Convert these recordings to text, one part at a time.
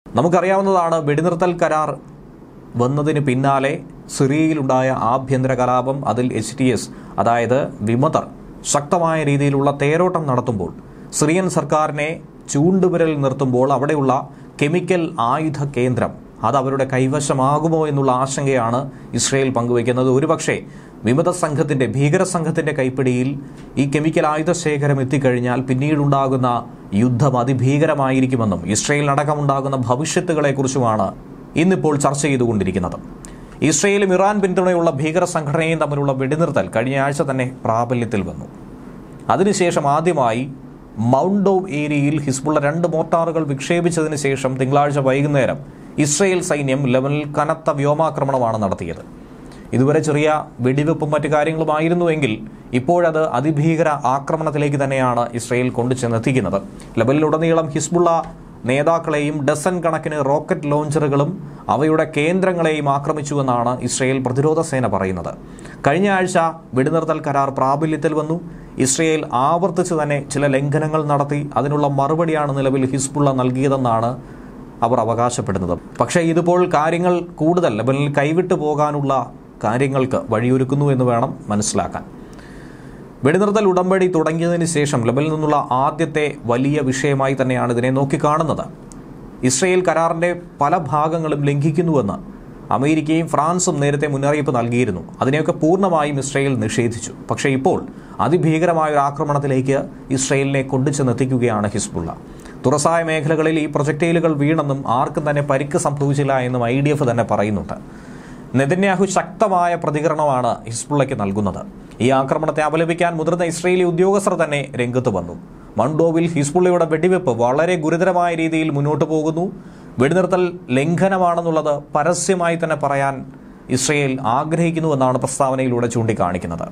നമുക്കറിയാവുന്നതാണ് വെടിനിർത്തൽ കരാർ വന്നതിന് പിന്നാലെ സിറിയയിലുണ്ടായ ആഭ്യന്തര കലാപം അതിൽ എച്ച് ടി എസ് അതായത് വിമതർ ശക്തമായ രീതിയിലുള്ള തേരോട്ടം നടത്തുമ്പോൾ സിറിയൻ സർക്കാരിനെ ചൂണ്ടുവിരൽ നിർത്തുമ്പോൾ അവിടെയുള്ള കെമിക്കൽ ആയുധ കേന്ദ്രം അത് അവരുടെ കൈവശമാകുമോ എന്നുള്ള ആശങ്കയാണ് ഇസ്രയേൽ പങ്കുവയ്ക്കുന്നത് ഒരുപക്ഷെ വിമത സംഘത്തിന്റെ ഭീകര സംഘത്തിന്റെ കൈപ്പിടിയിൽ ഈ കെമിക്കൽ ആയുധ ശേഖരം എത്തിക്കഴിഞ്ഞാൽ പിന്നീടുണ്ടാകുന്ന യുദ്ധം അതിഭീകരമായിരിക്കുമെന്നും ഇസ്രയേലിനടക്കമുണ്ടാകുന്ന ഭവിഷ്യത്തുകളെക്കുറിച്ചുമാണ് ഇന്നിപ്പോൾ ചർച്ച ചെയ്തുകൊണ്ടിരിക്കുന്നത് ഇസ്രയേലും ഇറാൻ പിന്തുണയുള്ള ഭീകര സംഘടനയും തമ്മിലുള്ള വെടിനിർത്തൽ കഴിഞ്ഞ ആഴ്ച തന്നെ പ്രാബല്യത്തിൽ വന്നു അതിനുശേഷം ആദ്യമായി മൗണ്ടോവ് ഏരിയയിൽ ഹിസ്ബുള്ള രണ്ട് മോർട്ടാറുകൾ വിക്ഷേപിച്ചതിന് ശേഷം തിങ്കളാഴ്ച വൈകുന്നേരം ഇസ്രയേൽ സൈന്യം ലെബനിൽ കനത്ത വ്യോമാക്രമണമാണ് നടത്തിയത് ഇതുവരെ ചെറിയ വെടിവെപ്പും മറ്റു കാര്യങ്ങളുമായിരുന്നുവെങ്കിൽ ഇപ്പോഴത് അതിഭീകര ആക്രമണത്തിലേക്ക് തന്നെയാണ് ഇസ്രയേൽ കൊണ്ടുചെന്നെത്തിക്കുന്നത് ലെബനിലുടനീളം ഹിസ്ബുള്ള നേതാക്കളെയും ഡസൻ കണക്കിന് റോക്കറ്റ് ലോഞ്ചറുകളും അവയുടെ കേന്ദ്രങ്ങളെയും ആക്രമിച്ചുവെന്നാണ് ഇസ്രയേൽ പ്രതിരോധ സേന പറയുന്നത് കഴിഞ്ഞ ആഴ്ച വെടിനിർത്തൽ കരാർ പ്രാബല്യത്തിൽ വന്നു ഇസ്രയേൽ ആവർത്തിച്ച് തന്നെ ചില ലംഘനങ്ങൾ നടത്തി അതിനുള്ള മറുപടിയാണ് നിലവിൽ ഹിസ്ബുള്ള നൽകിയതെന്നാണ് അവർ അവകാശപ്പെടുന്നത് പക്ഷേ ഇതിപ്പോൾ കാര്യങ്ങൾ കൂടുതൽ ലെബനിൽ കൈവിട്ടു പോകാനുള്ള കാര്യങ്ങൾക്ക് വഴിയൊരുക്കുന്നു എന്ന് വേണം മനസ്സിലാക്കാൻ വെടിനിർത്തൽ ഉടമ്പടി തുടങ്ങിയതിന് ശേഷം ലബനിൽ നിന്നുള്ള ആദ്യത്തെ വലിയ വിഷയമായി തന്നെയാണ് ഇതിനെ നോക്കിക്കാണുന്നത് ഇസ്രയേൽ കരാറിന്റെ പല ഭാഗങ്ങളും ലംഘിക്കുന്നുവെന്ന് അമേരിക്കയും ഫ്രാൻസും നേരത്തെ മുന്നറിയിപ്പ് നൽകിയിരുന്നു അതിനെയൊക്കെ പൂർണ്ണമായും ഇസ്രയേൽ നിഷേധിച്ചു പക്ഷേ ഇപ്പോൾ അതിഭീകരമായ ഒരു ആക്രമണത്തിലേക്ക് ഇസ്രയേലിനെ കൊണ്ടുചെന്നെത്തിക്കുകയാണ് ഹിസ്ബുള്ള തുറസായ മേഖലകളിൽ ഈ പ്രൊജക്ടൈലുകൾ വീണെന്നും ആർക്കും തന്നെ പരിക്ക് സംഭവിച്ചില്ല എന്നും ഐ ഡി എഫ് തന്നെ പറയുന്നുണ്ട് നെതന്യാഹു ശക്തമായ പ്രതികരണമാണ് ഹിസ്ബുള്ളയ്ക്ക് നൽകുന്നത് ഈ ആക്രമണത്തെ അപലപിക്കാൻ മുതിർന്ന ഇസ്രയേലി ഉദ്യോഗസ്ഥർ തന്നെ രംഗത്ത് വന്നു മണ്ടോവിൽ ഹിസ്ബുള്ളയുടെ വെടിവെപ്പ് വളരെ ഗുരുതരമായ രീതിയിൽ മുന്നോട്ട് പോകുന്നു വെടിനിർത്തൽ ലംഘനമാണെന്നുള്ളത് പരസ്യമായി തന്നെ പറയാൻ ഇസ്രയേൽ ആഗ്രഹിക്കുന്നുവെന്നാണ് പ്രസ്താവനയിലൂടെ ചൂണ്ടിക്കാണിക്കുന്നത്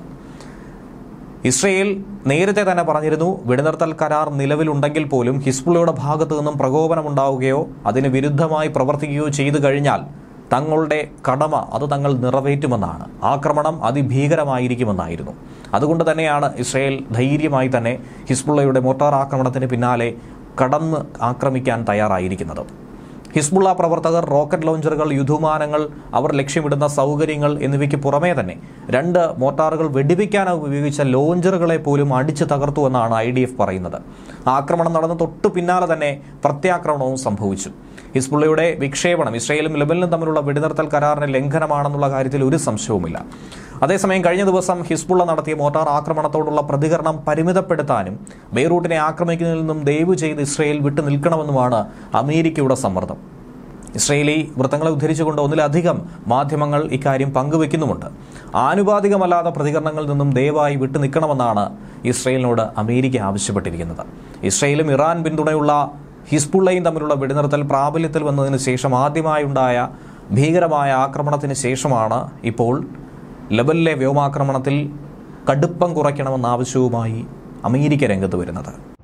ഇസ്രയേൽ നേരത്തെ തന്നെ പറഞ്ഞിരുന്നു വെടിനിർത്തൽ കരാർ നിലവിലുണ്ടെങ്കിൽ പോലും ഹിസ്ബുള്ളയുടെ ഭാഗത്തു നിന്നും പ്രകോപനമുണ്ടാവുകയോ അതിന് വിരുദ്ധമായി പ്രവർത്തിക്കുകയോ ചെയ്തു കഴിഞ്ഞാൽ തങ്ങളുടെ കടമ അത് തങ്ങൾ നിറവേറ്റുമെന്നാണ് ആക്രമണം അതിഭീകരമായിരിക്കുമെന്നായിരുന്നു അതുകൊണ്ട് തന്നെയാണ് ഇസ്രയേൽ ധൈര്യമായി തന്നെ ഹിസ്ബുള്ളയുടെ മോട്ടാർ ആക്രമണത്തിന് പിന്നാലെ കടന്ന് ആക്രമിക്കാൻ തയ്യാറായിരിക്കുന്നത് ഹിസ്ബുള്ള പ്രവർത്തകർ റോക്കറ്റ് ലോഞ്ചറുകൾ യുദ്ധവിമാനങ്ങൾ അവർ ലക്ഷ്യമിടുന്ന സൗകര്യങ്ങൾ എന്നിവയ്ക്ക് പുറമേ തന്നെ രണ്ട് മോട്ടാറുകൾ വെടിവെക്കാനായി ഉപയോഗിച്ച ലോഞ്ചറുകളെ പോലും അടിച്ചു തകർത്തുവെന്നാണ് ഐ ഡി എഫ് പറയുന്നത് ആക്രമണം നടന്ന തൊട്ടു പിന്നാലെ തന്നെ പ്രത്യാക്രമണവും സംഭവിച്ചു ഹിസ്ബുള്ളയുടെ വിക്ഷേപണം ഇസ്രയേലും ലെബനിലും തമ്മിലുള്ള വെടിനിർത്തൽ കരാറിന് ലംഘനമാണെന്നുള്ള കാര്യത്തിൽ ഒരു സംശയവുമില്ല അതേസമയം കഴിഞ്ഞ ദിവസം ഹിസ്ബുള്ള നടത്തിയ മോട്ടാർ ആക്രമണത്തോടുള്ള പ്രതികരണം പരിമിതപ്പെടുത്താനും ബെയ്റൂട്ടിനെ ആക്രമിക്കുന്നതിൽ നിന്നും ദയവ് ചെയ്ത് ഇസ്രയേൽ വിട്ടു നിൽക്കണമെന്നുമാണ് അമേരിക്കയുടെ സമ്മർദ്ദം ഇസ്രയേലി വൃത്തങ്ങളെ ഉദ്ധരിച്ചുകൊണ്ട് ഒന്നിലധികം മാധ്യമങ്ങൾ ഇക്കാര്യം പങ്കുവെക്കുന്നുമുണ്ട് ആനുപാതികമല്ലാത്ത പ്രതികരണങ്ങളിൽ നിന്നും ദയവായി വിട്ടു നിൽക്കണമെന്നാണ് ഇസ്രയേലിനോട് അമേരിക്ക ആവശ്യപ്പെട്ടിരിക്കുന്നത് ഇസ്രയേലും ഇറാൻ പിന്തുണയുള്ള ഹിസ്ബുള്ളയും തമ്മിലുള്ള വെടിനിർത്തൽ പ്രാബല്യത്തിൽ വന്നതിന് ശേഷം ആദ്യമായുണ്ടായ ഭീകരമായ ആക്രമണത്തിന് ശേഷമാണ് ഇപ്പോൾ ലബനിലെ വ്യോമാക്രമണത്തിൽ കടുപ്പം കുറയ്ക്കണമെന്ന ആവശ്യവുമായി അമേരിക്ക രംഗത്ത് വരുന്നത്